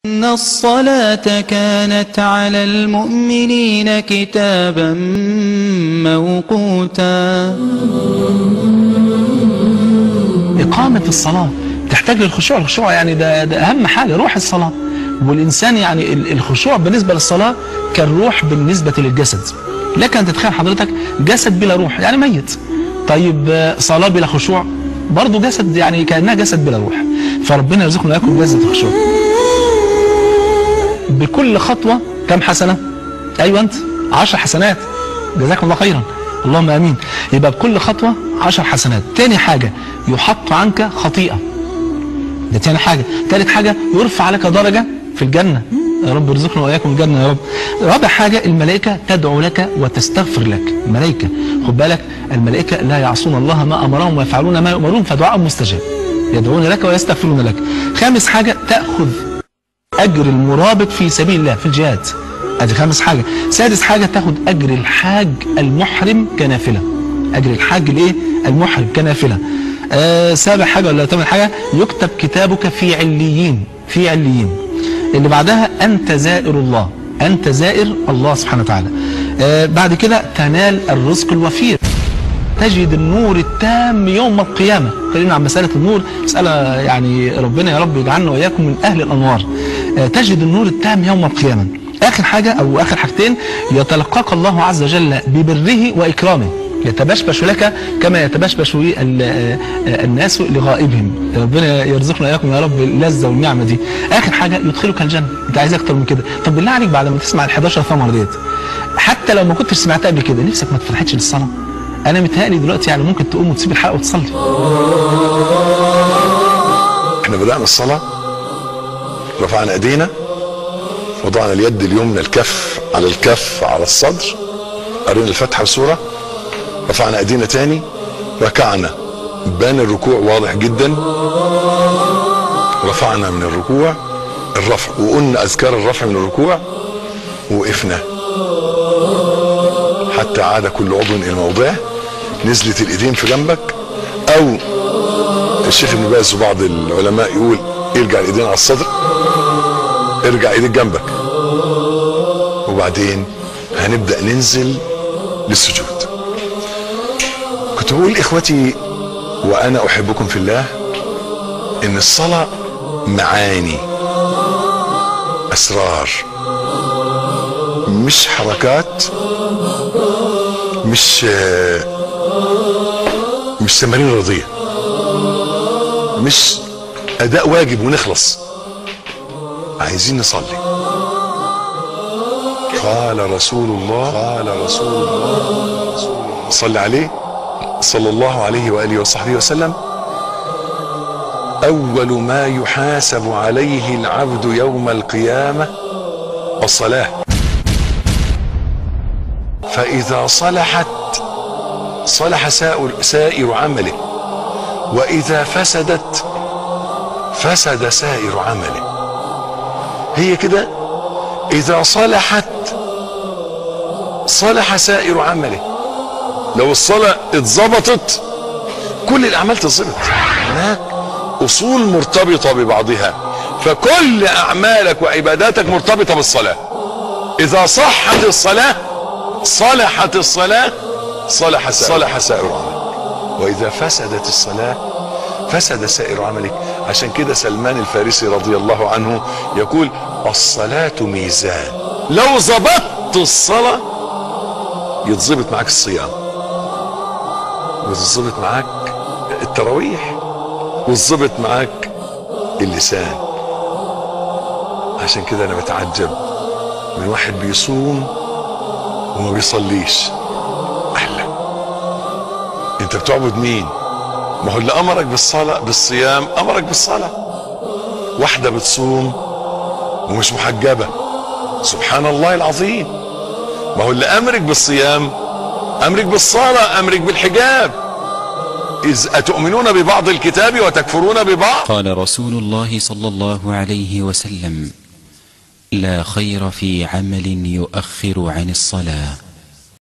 إن الصلاة كانت على المؤمنين كتابا موقوتا إقامة الصلاة تحتاج للخشوع الخشوع يعني ده, ده أهم حاجة روح الصلاة والإنسان يعني ال- الخشوع بالنسبة للصلاة كالروح بالنسبة للجسد لك أن تتخيل حضرتك جسد بلا روح يعني ميت طيب آه، صلاة بلا خشوع برضه جسد يعني كأنها جسد بلا روح فربنا يرزقنا وإياكم جسد الخشوع بكل خطوة كم حسنة أيوة أنت عشر حسنات جزاكم الله خيرا اللهم امين يبقى بكل خطوه عشر حسنات تاني حاجه يحط عنك خطيئه ده تاني حاجه تالت حاجه يرفع لك درجه في الجنه يا رب ارزقنا واياكم الجنه يا رب رابع حاجه الملائكه تدعو لك وتستغفر لك الملائكه خد بالك الملائكه لا يعصون الله ما امرهم ويفعلون ما يؤمرون فدعاء مستجاب يدعون لك ويستغفرون لك خامس حاجه تاخذ اجر المرابط في سبيل الله في الجهاد ادي خامس حاجه سادس حاجه تاخد اجر الحاج المحرم كنافله اجر الحاج الايه المحرم كنافله آه سابع حاجه ولا ثامن حاجه يكتب كتابك في عليين في عليين اللي بعدها انت زائر الله انت زائر الله سبحانه وتعالى آه بعد كده تنال الرزق الوفير تجد النور التام يوم القيامة خلينا عن مسألة النور مسألة يعني ربنا يا رب يجعلنا وإياكم من أهل الأنوار آه، تجد النور التام يوم القيامة آخر حاجة أو آخر حاجتين يتلقاك الله عز وجل ببره وإكرامه يتبشبش لك كما يتبشبش ال- آه، آه، الناس لغائبهم ربنا يرزقنا اياكم يا رب اللذه والنعمه دي اخر حاجه يدخلك الجنه انت عايز اكتر من كده طب بالله عليك بعد ما تسمع ال 11 ثمره ديت حتى لو ما كنتش سمعتها قبل كده نفسك ما اتفتحتش للصلاه انا متهيألي دلوقتي يعني ممكن تقوم وتسيب الحلقه وتصلي احنا بدأنا الصلاة رفعنا ايدينا وضعنا اليد اليمنى الكف على الكف على الصدر قرينا الفاتحة بسورة رفعنا ايدينا تاني ركعنا بان الركوع واضح جدا رفعنا من الركوع الرفع وقلنا اذكار الرفع من الركوع ووقفنا حتى عاد كل عضو الى موضعه نزلت الايدين في جنبك او الشيخ ابن باز وبعض العلماء يقول ارجع الايدين على الصدر ارجع ايديك جنبك وبعدين هنبدا ننزل للسجود كنت بقول اخوتي وانا احبكم في الله ان الصلاه معاني اسرار مش حركات مش آه، مش تمارين رياضيه مش اداء واجب ونخلص عايزين نصلي قال رسول الله قال رسول الله صلى عليه صلى الله عليه واله وصحبه وسلم اول ما يحاسب عليه العبد يوم القيامه الصلاه فاذا صلحت صلح سائر سائر عمله واذا فسدت فسد سائر عمله هي كده اذا صلحت صلح سائر عمله لو الصلاة اتظبطت كل الاعمال تتظبط هناك اصول مرتبطة ببعضها فكل اعمالك وعباداتك مرتبطة بالصلاة اذا صحت الصلاة صلحت الصلاة صلح سائر, صلح سائر عملك واذا فسدت الصلاة فسد سائر عملك عشان كده سلمان الفارسي رضي الله عنه يقول الصلاة ميزان لو ظبطت الصلاة يتظبط معاك الصيام وتظبط معاك التراويح وتظبط معاك اللسان عشان كده انا بتعجب من واحد بيصوم وما بيصليش احلى انت بتعبد مين ما هو اللي امرك بالصلاه بالصيام امرك بالصلاه واحده بتصوم ومش محجبه سبحان الله العظيم ما هو اللي امرك بالصيام امرك بالصلاه امرك بالحجاب اذ اتؤمنون ببعض الكتاب وتكفرون ببعض قال رسول الله صلى الله عليه وسلم لا خير في عمل يؤخر عن الصلاه